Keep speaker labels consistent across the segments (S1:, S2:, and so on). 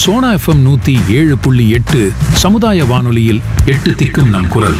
S1: Sona FM நூத்தி ஏழு புள்ளி எட்டு சமுதாய வானொலியில் எட்டு திக்கும் நம் குரல்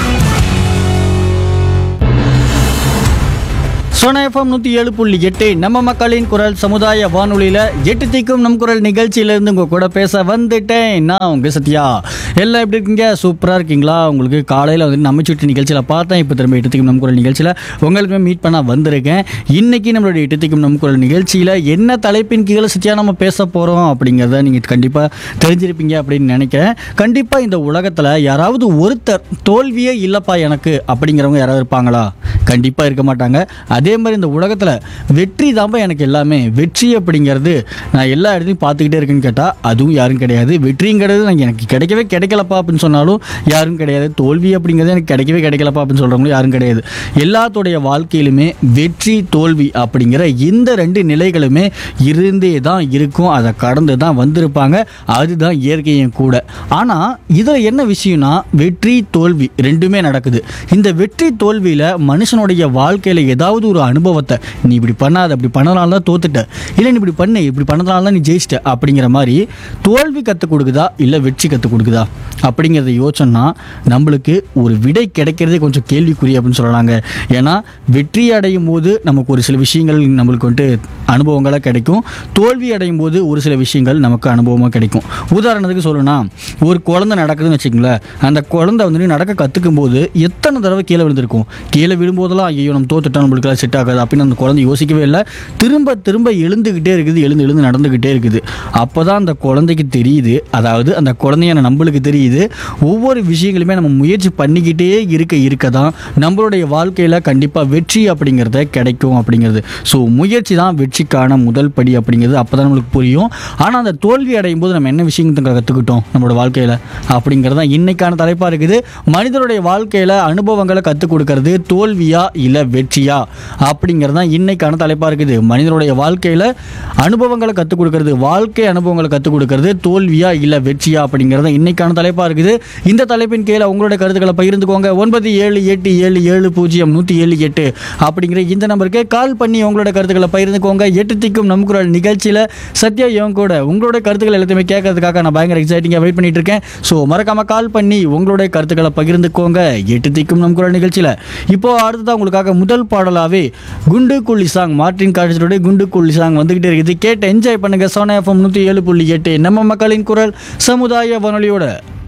S2: சோனா எஃப்எம் நூற்றி ஏழு புள்ளி எட்டு நம்ம மக்களின் குரல் சமுதாய வானொலியில் எட்டு திக்கும் நம் குரல் நிகழ்ச்சியிலேருந்து உங்கள் கூட பேச வந்துட்டேன் நான் உங்கள் சத்யா எல்லாம் எப்படி இருக்கீங்க சூப்பராக இருக்கீங்களா உங்களுக்கு காலையில் வந்து நம்ம சுற்றி நிகழ்ச்சியில் பார்த்தேன் இப்போ திரும்ப எட்டு திக்கும் நம் குரல் நிகழ்ச்சியில் உங்களுக்குமே மீட் பண்ண வந்திருக்கேன் இன்னைக்கு நம்மளுடைய எட்டு திக்கும் நம் குரல் நிகழ்ச்சியில் என்ன தலைப்பின் கீழே சத்யா நம்ம பேச போகிறோம் அப்படிங்கிறத நீங்கள் கண்டிப்பாக தெரிஞ்சிருப்பீங்க அப்படின்னு நினைக்கிறேன் கண்டிப்பாக இந்த உலகத்தில் யாராவது ஒருத்தர் தோல்வியே இல்லைப்பா எனக்கு அப்படிங்கிறவங்க யாராவது இருப்பாங்களா கண்டிப்பாக இருக்க மாட்டாங்க அதே மாதிரி இந்த உலகத்தில் வெற்றி தான்ப்பா எனக்கு எல்லாமே வெற்றி அப்படிங்கிறது நான் எல்லா இடத்துலையும் பார்த்துக்கிட்டே இருக்கேன்னு கேட்டால் அதுவும் யாரும் கிடையாது வெற்றிங்கிறது நான் எனக்கு கிடைக்கவே கிடைக்கலப்பா அப்படின்னு சொன்னாலும் யாரும் கிடையாது தோல்வி அப்படிங்கிறது எனக்கு கிடைக்கவே கிடைக்கலப்பா அப்படின்னு சொல்கிறவங்களும் யாரும் கிடையாது எல்லாத்துடைய வாழ்க்கையிலுமே வெற்றி தோல்வி அப்படிங்கிற இந்த ரெண்டு நிலைகளுமே இருந்தே தான் இருக்கும் அதை கடந்து தான் வந்திருப்பாங்க அதுதான் இயற்கையும் கூட ஆனால் இதில் என்ன விஷயம்னா வெற்றி தோல்வி ரெண்டுமே நடக்குது இந்த வெற்றி தோல்வியில் மனுஷனுடைய வாழ்க்கையில் ஏதாவது ஒரு அனுபவத்தை நீ இப்படி பண்ணாத அப்படி பண்ணனால தான் தோத்துட்ட இல்லை நீ இப்படி பண்ணு இப்படி பண்ணதுனால தான் நீ ஜெயிச்சிட்ட அப்படிங்கிற மாதிரி தோல்வி கற்றுக் கொடுக்குதா இல்லை வெற்றி கற்றுக் கொடுக்குதா அப்படிங்கிறத யோசனை நம்மளுக்கு ஒரு விடை கிடைக்கிறதே கொஞ்சம் கேள்விக்குறி அப்படின்னு சொல்லலாங்க ஏன்னா வெற்றி அடையும் போது நமக்கு ஒரு சில விஷயங்கள் நம்மளுக்கு வந்துட்டு அனுபவங்களாக கிடைக்கும் தோல்வி அடையும் போது ஒரு சில விஷயங்கள் நமக்கு அனுபவமாக கிடைக்கும் உதாரணத்துக்கு சொல்லணும்னா ஒரு குழந்தை நடக்குதுன்னு வச்சுக்கோங்களேன் அந்த குழந்தை வந்துட்டு நடக்க கற்றுக்கும் போது எத்தனை தடவை கீழே விழுந்திருக்கும் கீழே விழும்போதெல்லாம் ஐயோ நம்ம தோத்துட்டோம் நம்மளுக்கு செட் ஆகாது அப்படின்னு அந்த குழந்தை யோசிக்கவே இல்லை திரும்ப திரும்ப எழுந்துக்கிட்டே இருக்குது எழுந்து எழுந்து நடந்துக்கிட்டே இருக்குது அப்போ தான் அந்த குழந்தைக்கு தெரியுது அதாவது அந்த குழந்தையான நம்மளுக்கு தெரியுது ஒவ்வொரு விஷயங்களுமே நம்ம முயற்சி பண்ணிக்கிட்டே இருக்க இருக்க தான் நம்மளுடைய வாழ்க்கையில் கண்டிப்பாக வெற்றி அப்படிங்கிறத கிடைக்கும் அப்படிங்கிறது ஸோ முயற்சி தான் வெற்றிக்கான முதல் படி அப்படிங்கிறது அப்போ தான் நம்மளுக்கு புரியும் ஆனால் அந்த தோல்வி அடையும் போது நம்ம என்ன விஷயத்தை கற்றுக்கிட்டோம் நம்மளோட வாழ்க்கையில் அப்படிங்கிறது தான் இன்னைக்கான தலைப்பாக இருக்குது மனிதனுடைய வாழ்க்கையில் அனுபவங்களை கற்றுக் கொடுக்கறது தோல்வியா இல்லை வெற்றியா அப்படிங்கிறது தான் இன்னைக்கான தலைப்பாக இருக்குது மனிதனுடைய வாழ்க்கையில் அனுபவங்களை கற்றுக் கொடுக்கறது வாழ்க்கை அனுபவங்களை கற்றுக் கொடுக்கறது தோல்வியா இல்லை வெற்றியா அப்படிங்கிறது தான் இன்னைக்கான தலைப்பாக இருக்குது இந்த தலைப்பின் கீழே உங்களுடைய கருத்துக்களை பகிர்ந்துக்கோங்க ஒன்பது ஏழு எட்டு ஏழு ஏழு பூஜ்ஜியம் நூற்றி ஏழு எட்டு அப்படிங்கிற இந்த நம்பருக்கு கால் பண்ணி உங்களோட கருத்துக்களை பகிர்ந்துக்கோங்க எட்டு திக்கும் நம் குரல் நிகழ்ச்சியில் சத்யா இவங்க கூட உங்களோட கருத்துக்கள் எல்லாத்தையுமே கேட்கறதுக்காக நான் பயங்கர எக்ஸைட்டிங்காக வெயிட் பண்ணிட்டு இருக்கேன் ஸோ மறக்காம கால் பண்ணி உங்களுடைய கருத்துக்களை பகிர்ந்துக்கோங்க எட்டு திக்கும் நம் குரல் நிகழ்ச்சியில் இப்போ அடுத்ததான் உங்களுக்காக முதல் பாடலாவே குண்டு குள்ளி சாங் மார்டின் காலேஜோடைய குண்டு குள்ளி சாங் வந்துகிட்டே இருக்குது கேட்டு என்ஜாய் பண்ணுங்க சோனா எஃப்எம் நூற்றி ஏழு புள்ளி எட்டு நம்ம மக்களின் குரல் சமுதாய வானொலியோட